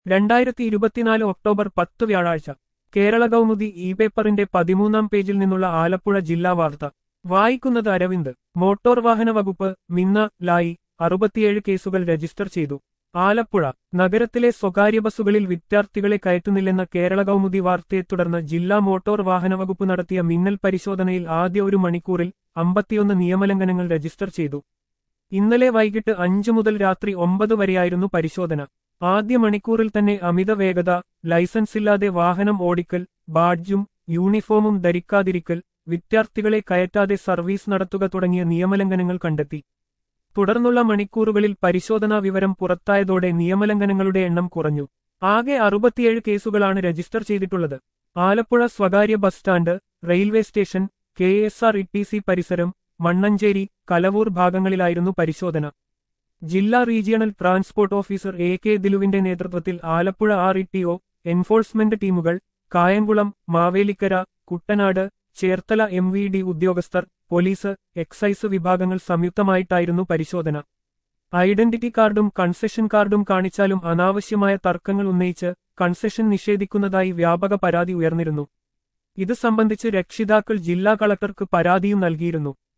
രണ്ടായിരത്തി ഇരുപത്തിനാല് ഒക്ടോബർ പത്ത് വ്യാഴാഴ്ച കേരള കൗമുദി ഇ പേപ്പറിന്റെ പതിമൂന്നാം പേജിൽ നിന്നുള്ള ആലപ്പുഴ ജില്ലാ വാർത്ത വായിക്കുന്നത് അരവിന്ദ് മോട്ടോർ വാഹന വകുപ്പ് മിന്ന ലായി അറുപത്തിയേഴ് കേസുകൾ രജിസ്റ്റർ ചെയ്തു ആലപ്പുഴ നഗരത്തിലെ സ്വകാര്യ ബസ്സുകളിൽ വിദ്യാർത്ഥികളെ കയറ്റുന്നില്ലെന്ന കേരള കൗമുദി വാർത്തയെ തുടർന്ന് ജില്ലാ മോട്ടോർ വാഹന വകുപ്പ് നടത്തിയ മിന്നൽ പരിശോധനയിൽ ആദ്യ ഒരു മണിക്കൂറിൽ അമ്പത്തിയൊന്ന് നിയമലംഘനങ്ങൾ രജിസ്റ്റർ ചെയ്തു ഇന്നലെ വൈകിട്ട് അഞ്ചു മുതൽ രാത്രി ഒമ്പത് വരെയായിരുന്നു പരിശോധന ആദ്യ മണിക്കൂറിൽ തന്നെ അമിത വേഗത ലൈസൻസില്ലാതെ വാഹനം ഓടിക്കൽ ബാഡ്ജും യൂണിഫോമും ധരിക്കാതിരിക്കൽ വിദ്യാർത്ഥികളെ കയറ്റാതെ സർവീസ് നടത്തുക തുടങ്ങിയ നിയമലംഘനങ്ങൾ കണ്ടെത്തി തുടർന്നുള്ള മണിക്കൂറുകളിൽ പരിശോധനാ വിവരം പുറത്തായതോടെ നിയമലംഘനങ്ങളുടെ എണ്ണം കുറഞ്ഞു ആകെ അറുപത്തിയേഴ് കേസുകളാണ് രജിസ്റ്റർ ചെയ്തിട്ടുള്ളത് ആലപ്പുഴ സ്വകാര്യ bus stand railway station K S R E T C പരിസരം മണ്ണഞ്ചേരി കലവൂർ ഭാഗങ്ങളിലായിരുന്നു പരിശോധന ജില്ലാ regional transport officer A K ദിലുവിന്റെ നേതൃത്വത്തിൽ Alappuzha R E T O enforcement ടീമുകൾ Kayamkulam Mavelikkara Kuttanad Cherthala M V D ഉദ്യോഗസ്ഥർ പോലീസ് എക്സൈസ് വിഭാഗങ്ങൾ സംയുക്തമായിട്ടായിരുന്നു പരിശോധന ഐഡന്റിറ്റി കാർഡും കൺസെഷൻ കാർഡും കാണിച്ചാലും അനാവശ്യമായ തർക്കങ്ങൾ ഉന്നയിച്ച് കൺസെഷൻ നിഷേധിക്കുന്നതായി വ്യാപക പരാതി ഉയർന്നിരുന്നു ഇത് സംബന്ധിച്ച് രക്ഷിതാക്കൾ ജില്ലാ കളക്ടർക്ക് പരാതിയും നൽകിയിരുന്നു